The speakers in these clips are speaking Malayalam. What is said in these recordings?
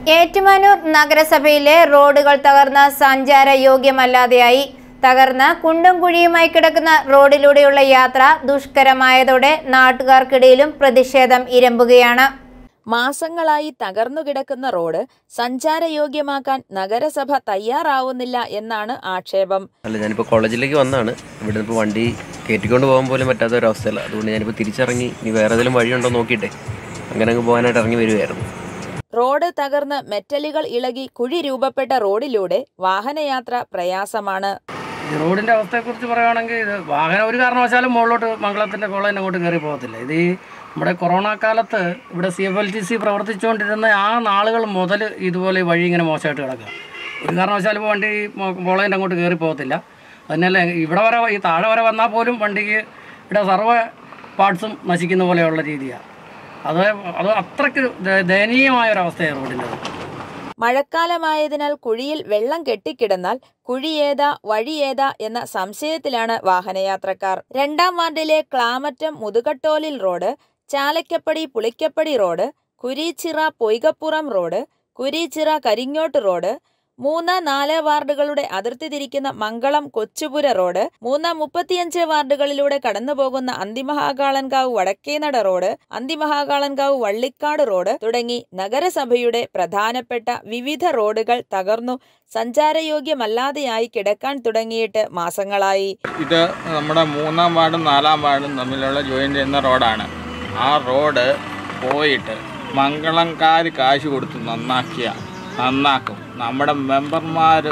ഏറ്റുമാനൂർ നഗരസഭയിലെ റോഡുകൾ തകർന്ന സഞ്ചാര യോഗ്യമല്ലാതെയായി തകർന്ന് കുണ്ടും കുഴിയുമായി കിടക്കുന്ന റോഡിലൂടെയുള്ള യാത്ര ദുഷ്കരമായതോടെ നാട്ടുകാർക്കിടയിലും പ്രതിഷേധം ഇരമ്പുകയാണ് മാസങ്ങളായി തകർന്നുകിടക്കുന്ന റോഡ് സഞ്ചാരയോഗ്യമാക്കാൻ നഗരസഭ തയ്യാറാവുന്നില്ല എന്നാണ് ആക്ഷേപം അല്ല ഞാനിപ്പോൾ കോളേജിലേക്ക് വന്നാണ് ഇവിടെ ഇപ്പോൾ വണ്ടി കയറ്റിക്കൊണ്ട് പോകാൻ പോലും പറ്റാത്ത ഒരു അവസ്ഥയല്ല അതുകൊണ്ട് ഞാനിപ്പോൾ തിരിച്ചിറങ്ങി ഇനി വേറെ ഏതെങ്കിലും വഴിയുണ്ടോ നോക്കിയിട്ടെ അങ്ങനെ അങ്ങ് പോകാനായിട്ട് ഇറങ്ങി വരുമായിരുന്നു റോഡ് തകർന്ന് മെറ്റലുകൾ ഇളകി കുഴി രൂപപ്പെട്ട റോഡിലൂടെ വാഹനയാത്ര പ്രയാസമാണ് ഈ റോഡിൻ്റെ അവസ്ഥയെക്കുറിച്ച് പറയുകയാണെങ്കിൽ ഇത് വാഹനം ഒരു കാരണവശാലും മുകളിലോട്ട് മംഗളത്തിൻ്റെ കോളേജിന് അങ്ങോട്ട് കയറി പോകത്തില്ല ഇത് ഈ നമ്മുടെ കൊറോണ കാലത്ത് ഇവിടെ C F L T C പ്രവർത്തിച്ചുകൊണ്ടിരുന്ന ആ നാളുകൾ മുതൽ ഇതുപോലെ ഈ വഴി ഇങ്ങനെ മോശമായിട്ട് കിടക്കുക ഒരു കാരണവശാലും വണ്ടി കോളേജിൻ്റെ അങ്ങോട്ട് കയറി പോകത്തില്ല അതിനല്ല ഇവിടെ വരെ ഈ താഴെ വരെ വന്നാൽ പോലും വണ്ടിക്ക് ഇവിടെ സർവ്വ പാർട്സും നശിക്കുന്ന പോലെയുള്ള രീതിയാണ് അത് അത് അത്രയ്ക്ക് ദ- ദയനീയമായ ഒരു അവസ്ഥയാണ് റോഡിൻ്റെത് മഴക്കാലമായതിനാൽ കുഴിയിൽ വെള്ളം കെട്ടിക്കിടന്നാൽ കുഴിയേതാ വഴിയേതാ എന്ന സംശയത്തിലാണ് വാഹനയാത്രക്കാർ രണ്ടാം വാർഡിലെ ക്ലാമറ്റം മുതുകട്ടോലിൽ road Chalakkappadi Pulikkappadi road Kureechira Poykappuram road Kureechira Karingottu road മൂന്ന് നാല് വാർഡുകളുടെ അതിർത്തി തിരിക്കുന്ന മംഗളം കൊച്ചുപുര റോഡ് മൂന്ന് മുപ്പത്തിയഞ്ച് വാർഡുകളിലൂടെ കടന്നുപോകുന്ന അന്തിമഹാകാളൻകാവ് വടക്കേനട റോഡ് അന്തിമഹാകാളൻകാവ് വള്ളിക്കാട് റോഡ് തുടങ്ങി നഗരസഭയുടെ പ്രധാനപ്പെട്ട വിവിധ റോഡുകൾ തകർന്നു സഞ്ചാരയോഗ്യമല്ലാതെയായി കിടക്കാൻ തുടങ്ങിയിട്ട് മാസങ്ങളായി ഇത് നമ്മുടെ മൂന്നാം വാർഡും നാലാം വാർഡും തമ്മിലുള്ള ജോയിൻ ചെയ്യുന്ന റോഡാണ് ആ റോഡ് പോയിട്ട് മംഗളംകാർ കാശ് കൊടുത്ത് നന്നാക്കിയ നന്നാക്കും നമ്മുടെ മെമ്പർമാർ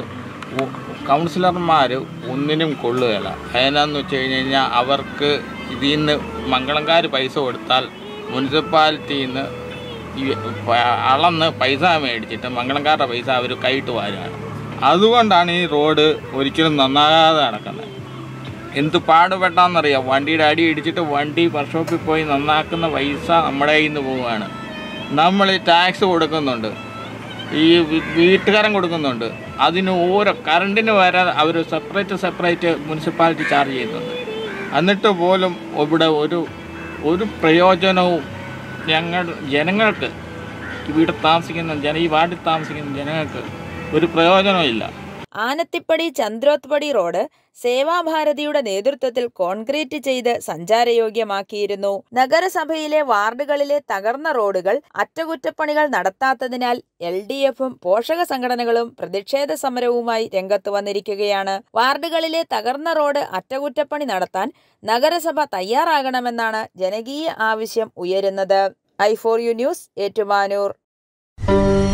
കൗൺസിലർമാർ ഒന്നിനും കൊള്ളുകയില്ല അതിനാന്ന് വെച്ച് കഴിഞ്ഞ് കഴിഞ്ഞാൽ അവർക്ക് ഇതിൽ നിന്ന് മംഗളംകാർ പൈസ കൊടുത്താൽ മുനിസിപ്പാലിറ്റിയിൽ നിന്ന് ഈ പ- അളന്ന് പൈസ മേടിച്ചിട്ട് മംഗളംകാരുടെ പൈസ അവർ കൈയിട്ട് വാരുകയാണ് അതുകൊണ്ടാണ് ഈ റോഡ് ഒരിക്കലും നന്നാകാതെ നടക്കുന്നത് എന്ത് പാടുപെട്ടാന്നറിയാം വണ്ടിയുടെ അടി ഇടിച്ചിട്ട് വണ്ടി വർക്ക്ഷോപ്പിൽ പോയി നന്നാക്കുന്ന പൈസ നമ്മുടെ കയ്യിൽ നിന്ന് പോവുകയാണ് നമ്മൾ ഈ ടാക്സ് കൊടുക്കുന്നുണ്ട് ഈ വി- വീട്ടുകാരൻ കൊടുക്കുന്നുണ്ട് അതിന് ഓരോ കറണ്ടിന് വരെ അവർ സെപ്പറേറ്റ് സെപ്പറേറ്റ് മുനിസിപ്പാലിറ്റി ചാർജ് ചെയ്യുന്നുണ്ട് എന്നിട്ട് പോലും ഇവിടെ ഒരു ഒരു പ്രയോജനവും ഞങ്ങൾ ജനങ്ങൾക്ക് ഇവിടെ താമസിക്കുന്ന ജന ഈ വാർഡിൽ താമസിക്കുന്ന ജനങ്ങൾക്ക് ഒരു പ്രയോജനവും ഇല്ല ആനത്തിപ്പടി ചന്ദ്രോത്പടി റോഡ് സേവാഭാരതിയുടെ നേതൃത്വത്തിൽ കോൺക്രീറ്റ് ചെയ്ത് സഞ്ചാരയോഗ്യമാക്കിയിരുന്നു നഗരസഭയിലെ വാർഡുകളിലെ തകർന്ന റോഡുകൾ അറ്റകുറ്റപ്പണികൾ നടത്താത്തതിനാൽ എൽ ഡി എഫും പോഷക സംഘടനകളും പ്രതിഷേധ സമരവുമായി രംഗത്ത് വന്നിരിക്കുകയാണ് വാർഡുകളിലെ തകർന്ന റോഡ് അറ്റകുറ്റപ്പണി നടത്താൻ നഗരസഭ തയ്യാറാകണമെന്നാണ് ജനകീയ ആവശ്യം ഉയരുന്നത് I for U news Ettumanoor